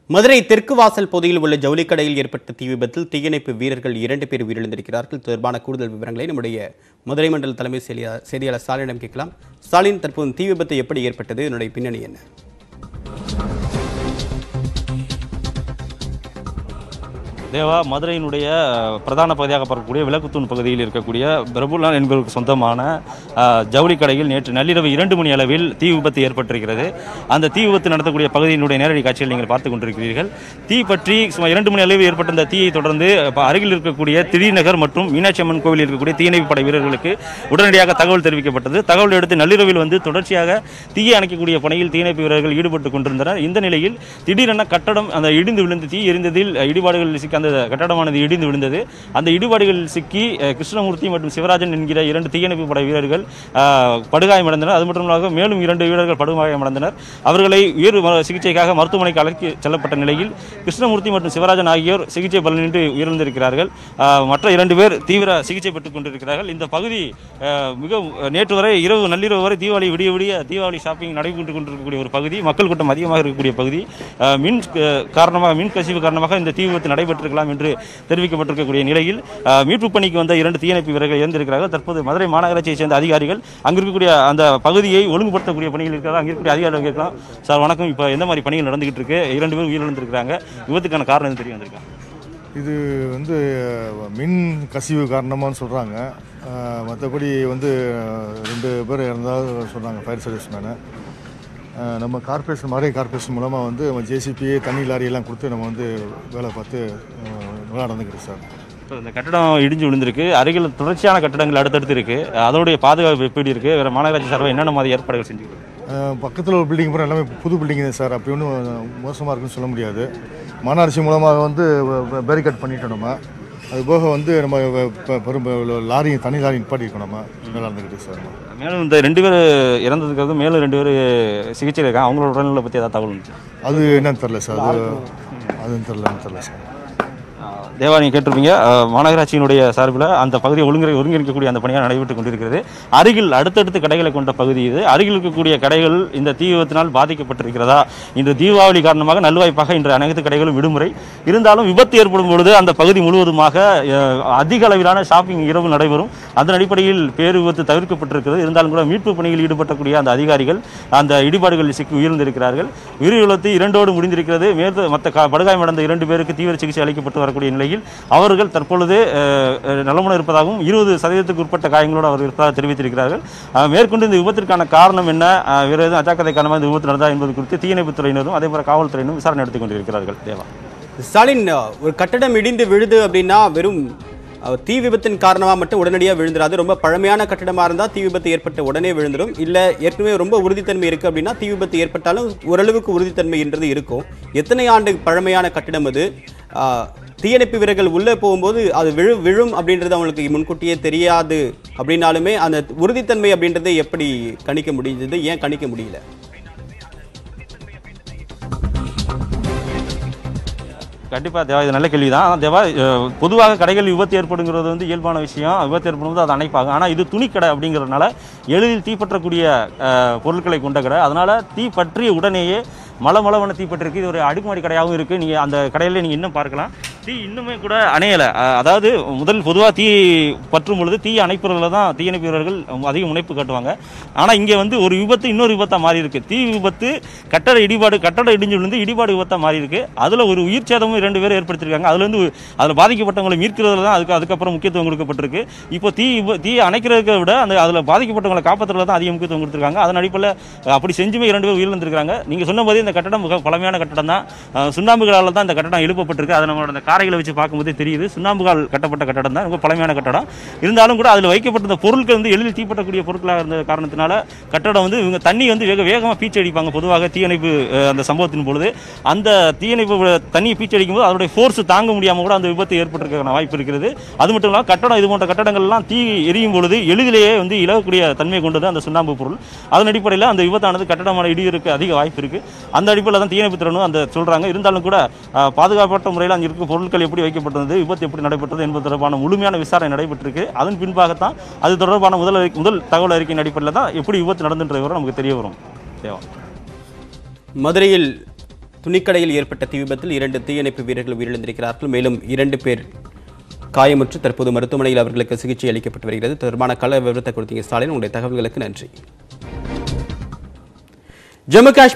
மதுரை தெற்கு வாசல் பகுதியில் உள்ள ஜவுளிக்கடையில் ஏற்பட்ட தீ விபத்தில் தீயணைப்பு வீரர்கள் இரண்டு பேர் உயிரிழந்திருக்கிறார்கள் தொடர்பான கூடுதல் விவரங்களை நம்முடைய மதுரை மண்டல தலைமை செய்தியா- செய்தியாளர் ஸ்டாலினிடம் கேட்கலாம் ஸ்டாலின் தற்போது தீ விபத்து எப்படி ஏற்பட்டது இதனுடைய பின்னணி என்ன தேவா மதுரையினுடைய அஹ், பிரதான பகுதியாக பார்க்கக்கூடிய விளக்குத்தூண் பகுதியில் இருக்கக்கூடிய பிரபுலான் என்பவருக்கு சொந்தமான அஹ், ஜவுளி கடையில் நேற்று நள்ளிரவு இரண்டு மணி அளவில் தீ விபத்து ஏற்பட்டிருக்கிறது அந்த தீ விபத்து நடத்தக்கூடிய பகுதியினுடைய நேரடி காட்சியில் நீங்கள் பார்த்துக் கொண்டிருக்கிறீர்கள் தீ பற்றி சுமார் இரண்டு மணி அளவில் ஏற்பட்ட இந்த தீயை தொடர்ந்து அப்ப அருகில் இருக்கக்கூடிய திடீநகர் மற்றும் மீனாட்சி அம்மன் கோவிலில் இருக்கக்கூடிய தீயணைப்பு படை வீரர்களுக்கு உடனடியாக தகவல் தெரிவிக்கப்பட்டது தகவல் எடுத்து நள்ளிரவில் வந்து தொடர்ச்சியாக தீயை அணைக்கக்கூடிய பணியில் தீயணைப்பு வீரர்கள் ஈடுபட்டு கொண்டிருந்தனர் இந்த நிலையில் திடீரென கட்டடம் அந்த இடிந்து விழுந்து தீ எரிந்ததில் அஹ், இடிபாடுகளில் சிக்கி அந்த கட்டடமானது இடிந்து விழுந்தது அந்த இடிபாடுகளில் சிக்கி அஹ், கிருஷ்ணமூர்த்தி மற்றும் சிவராஜன் என்கிற இரண்டு தீயணைப்பு படை வீரர்கள் அஹ், படுகாயமடைந்தனர் அது மட்டுமல்லாக மேலும் இரண்டு வீரர்கள் படுகாயமடைந்தனர் அவர்களை உயர் ம- சிகிச்சைக்காக மருத்துவமனைக்கு அழைத்து செல்லப்பட்ட நிலையில் கிருஷ்ணமூர்த்தி மற்றும் சிவராஜன் ஆகியோர் சிகிச்சை பலனின்றி உயிரிழந்திருக்கிறார்கள் அஹ், மற்ற இரண்டு பேர் தீவிர சிகிச்சை பெற்றுக் கொண்டிருக்கிறார்கள் இந்த பகுதி அஹ், மிக நேற்று வரை இரவு நள்ளிரவு வரை தீபாவளி விடிய விடிய தீபாவளி ஷாப்பிங் நடைபெற்று கொண்டிருக்கக்கூடிய ஒரு பகுதி மக்கள் கூட்டம் அதிகமாக இருக்கக்கூடிய பகுதி அஹ், மின் அஹ், காரணமாக மின் கசிவு காரணமாக இந்த தீ விபத்து நடைபெற்றிருக்கலாம் என்று தெரிவிக்கப்பட்டிருக்கக்கூடிய நிலையில் அஹ், மீட்பு பணிக்கு வந்த இரண்டு தீயணைப்பு வீரர்கள் இறந்திருக்கிறார்கள் தற்போது மதுரை மாநகராட்சியைச் சேர்ந்த அதிகாரிகள் அங்கு இருக்கக்கூடிய அந்த பகுதியை ஒழுங்குபடுத்தக்கூடிய பணியில் இருக்கிறார் அங்கே இருக்கக்கூடிய அதிகாரிகள் கேட்கலாம் சார் வணக்கம் இப்போ எந்த மாதிரி பணிகள் நடந்துகிட்டு இருக்கு இரண்டு பேரும் உயிரிழந்திருக்கிறாங்க விபத்துக்கான காரணம் எதுவும் தெரிய வந்திருக்கா இது வந்து அஹ், மின் கசிவு காரணமான்னு சொல்கிறாங்க மற்றபடி வந்து அஹ், ரெண்டு பேர் இறந்ததாக சொல்கிறாங்க ஃபயர் சர்வீஸ் மேனு நம்ம கார்பரேஷன் மதுரை கார்பரேஷன் மூலமாக வந்து நம்ம ஜேசிபி தண்ணி லாரி எல்லாம் கொடுத்து நம்ம வந்து வேலை பார்த்து அஹ், நல்லா நடந்துக்கிறோம் சார் இப்போ இந்த கட்டடம் இடிஞ்சு விழுந்திருக்கு அருகில் தொடர்ச்சியான கட்டடங்கள் அடுத்தடுத்து இருக்கு அதோடைய பாதுகாப்பு எப்படி இருக்கு வேற மாநகராட்சி சார்பாக என்னென்ன மாதிரி ஏற்பாடுகள் செஞ்சுருக்கு பக்கத்தில் ஒரு பில்டிங் பூரா எல்லாமே புது பில்டிங் தான் சார் அப்படி ஒன்றும் மோசமாக இருக்குன்னு சொல்ல முடியாது மாநகராட்சி மூலமாக வந்து பேரிகேட் பண்ணிட்டோம் நம்ம அது போக வந்து நம்ம வ- ப- பெரும் லாரி தனி லாரி நிப்பாட்டிருக்கோம் நம்ம நல்லா இருந்துக்கிட்டு சார் மேலும் இந்த ரெண்டு பேர் இறந்ததுக்கு மேலும் ரெண்டு பேர் சிகிச்சையில் இருக்காங்க அவங்களோட உடல்நிலை பற்றி ஏதாவது தகவல் இருந்துச்சு அது என்னன்னு தெரில சார் அது அதுன்னு தெரில தெரில சார் தேவா நீங்கள் கேட்டிருப்பீங்க அஹ், மாநகராட்சியினுடைய சார்பில் அந்த பகுதியை ஒழுங்கை ஒருங்கிணைக்கக்கூடிய அந்த பணியாக நடைபெற்று கொண்டிருக்கிறது அருகில் அடுத்தடுத்து கடைகளை கொண்ட பகுதி இது அருகில் இருக்கக்கூடிய கடைகள் இந்த தீ விபத்தினால் பாதிக்கப்பட்டிருக்கிறதா இன்று தீபாவளி காரணமாக நல்வாய்ப்பாக இன்று அனைத்து கடைகளும் விடுமுறை இருந்தாலும் விபத்து ஏற்படும் பொழுது அந்த பகுதி முழுவதுமாக அஹ், அதிக அளவிலான ஷாப்பிங் இரவு நடைபெறும் அதன் அடிப்படையில் பேரு விபத்து தவிர்க்கப்பட்டிருக்கிறது இருந்தாலும் கூட மீட்பு பணியில் ஈடுபட்டக்கூடிய அந்த அதிகாரிகள் அந்த இடிபாடுகளில் சிக்கி உயிர்ந்திருக்கிறார்கள் உயிர் விபத்து இரண்டோடு முடிந்திருக்கிறது மேற்கு மற்ற க- படுகாயமடைந்த இரண்டு பேருக்கு தீவிர சிகிச்சை அளிக்கப்பட்டு வரக்கூடிய நிலையில் அவர்கள் தற்பொழுது அஹ், அஹ், நலமுடன் இருப்பதாகவும் இருபது சதவீதத்துக்கு உட்பட்ட காயங்களோடு அவர் இருப்பதாக தெரிவித்திருக்கிறார்கள் அஹ், மேற்கொண்டு இந்த விபத்திற்கான காரணம் என்ன அஹ், வேறு எதுவும் அஜாக்கிரதை காரணமாக இந்த விபத்து நடந்தா என்பது குறித்து தீயணைப்புத் துறையினரும் அதே போல காவல்துறையினரும் விசாரணை நடத்தி கொண்டிருக்கிறார்கள் தேவா ஸ்டாலின் ஒரு கட்டடம் இடிந்து விழுது அப்படின்னா வெறும் அஹ், தீ விபத்தின் காரணமாக மட்டும் உடனடியாக விழுந்துராது ரொம்ப பழமையான கட்டடமாக இருந்தால் தீ விபத்து ஏற்பட்ட உடனே விழுந்துடும் இல்லை ஏற்கனவே ரொம்ப உறுதித்தன்மை இருக்குது அப்படின்னா தீ விபத்து ஏற்பட்டாலும் ஓரளவுக்கு உறுதித்தன்மைன்றது இருக்கும் எத்தனை ஆண்டு பழமையான கட்டிடம் அது அஹ், தீயணைப்பு வீரர்கள் உள்ளே போகும்போது அது விழு விழும் அப்படின்றது அவங்களுக்கு முன்கூட்டியே தெரியாது அப்படின்னாலுமே அந்த உறுதித்தன்மை அப்படின்றதை எப்படி கணிக்க முடிஞ்சது ஏன் கணிக்க முடியல கண்டிப்பாக தேவா இது நல்ல கேள்வி தான் ஆனால் தேவா அஹ், பொதுவாக கடைகள் விபத்து ஏற்படுங்கிறது வந்து இயல்பான விஷயம் விபத்து ஏற்படும்போது அதை அணைப்பாங்க ஆனால் இது துணிக்கடை அப்படிங்கிறதுனால எளிதில் தீப்பற்றக்கூடிய அஹ், பொருட்களை கொண்ட கடை அதனால் தீ பற்றிய உடனேயே மலை மலவன தீப்பற்றிருக்கு இது ஒரு அடுக்குமாடி கடையாகவும் இருக்குது நீங்கள் அந்த கடையில் நீங்கள் இன்னும் பார்க்கலாம் தீ இன்னுமே கூட அணையலை அதாவது முதல் பொதுவாக தீ பற்றும் பொழுது தீ அணைப்புறதுல தான் தீயணைப்பு வீரர்கள் அதிக முனைப்பு காட்டுவாங்க ஆனால் இங்கே வந்து ஒரு விபத்து இன்னொரு விபத்தாக மாறி இருக்கு தீ விபத்து கட்டட இடிபாடு கட்டட இடிஞ்சு விழுந்து இடிபாடு விபத்தாக மாறி இருக்கு அதில் ஒரு உயிர் சேதமும் ரெண்டு பேரும் ஏற்படுத்தியிருக்காங்க அதுலேருந்து அதில் பாதிக்கப்பட்டவங்களை மீட்கிறதுல தான் அதுக்கு அதுக்கப்புறம் முக்கியத்துவம் கொடுக்கப்பட்டிருக்கு இப்போ தீ விப- தீ அணைக்கிறதை விட அந்த அதில் பாதிக்கப்பட்டவங்களை காப்பாற்றுறதுல தான் அதிக முக்கியத்துவம் கொடுத்துருக்காங்க அதன் அடிப்படையில் அப்படி செஞ்சுமே இரண்டு பேர் உயிரிழந்திருக்காங்க நீங்கள் சொன்ன போதே இந்த கட்டடம் மிக பழமையான கட்டடம் தான் அஹ், சுண்ணாம்புகளால் தான் இந்த கட்டடம் எழுப்பப்பட்டிருக்கு அது நம்மளோட அந்த காரைகளை வச்சு பார்க்கும்போதே தெரியுது சுண்ணாம்புகால் கட்டப்பட்ட கட்டடம் தான் ரொம்ப பழமையான கட்டடம் இருந்தாலும் கூட அதில் வைக்கப்பட்டிருந்த பொருட்கள் வந்து எளிதில் தீப்பற்றக்கூடிய பொருட்களாக இருந்த காரணத்தினால கட்டடம் வந்து இவங்க தண்ணி வந்து வேக வேகமாக பீச்சு அடிப்பாங்க பொதுவாக தீயணைப்பு அஹ், அந்த சம்பவத்தின் பொழுது அந்த தீயணைப்பு வ- தண்ணியை பீச்சு அடிக்கும் போது அதோடைய ஃபோர்ஸ் தாங்க முடியாமல் கூட அந்த விபத்து ஏற்பட்டிருக்கான வாய்ப்பு இருக்கிறது அது மட்டும் இல்லாமல் கட்டடம் இது போன்ற கட்டடங்கள்லாம் தீ எரியும் பொழுது எளிதிலேயே வந்து இழக்கக்கூடிய தன்மை கொண்டது அந்த சுண்ணாம்பு பொருள் அதன் அடிப்படையில் அந்த விபத்தானது கட்டடமான இடி இருக்க அதிக வாய்ப்பு இருக்கு அந்த அடிப்படையில் தான் தீயணைப்பு திறனும் அந்த சொல்றாங்க இருந்தாலும் கூட அஹ், பாதுகாப்பற்ற முறையில் அங்கே இருக்க பொருட்கள் எப்படி வைக்கப்பட்டது விபத்து எப்படி நடைபெற்றது என்பது தொடர்பான முழுமையான விசாரணை நடைபெற்றிருக்கு அதன் பின்பாகத்தான் அது தொடர்பான முதல் அறிக்கை- முதல் தகவல் அறிக்கையின் அடிப்படையில் தான் எப்படி விபத்து நடந்துன்ற விவரம் நமக்கு தெரிய வரும் தேவா மதுரையில் துணிக்கடையில் ஏற்பட்ட தீ விபத்தில் இரண்டு தீயணைப்பு வீரர்கள் உயிரிழந்திருக்கிறார்கள் மேலும் இரண்டு பேர் காயமுற்று தற்போது மருத்துவமனையில் அவர்களுக்கு சிகிச்சை அளிக்கப்பட்டு வருகிறது தொடர்பான கள விவரத்தை கொடுத்தீங்க ஸ்டாலின் உங்களுடைய தகவல்களுக்கு நன்றி ஜம்மு காஷ்மீர்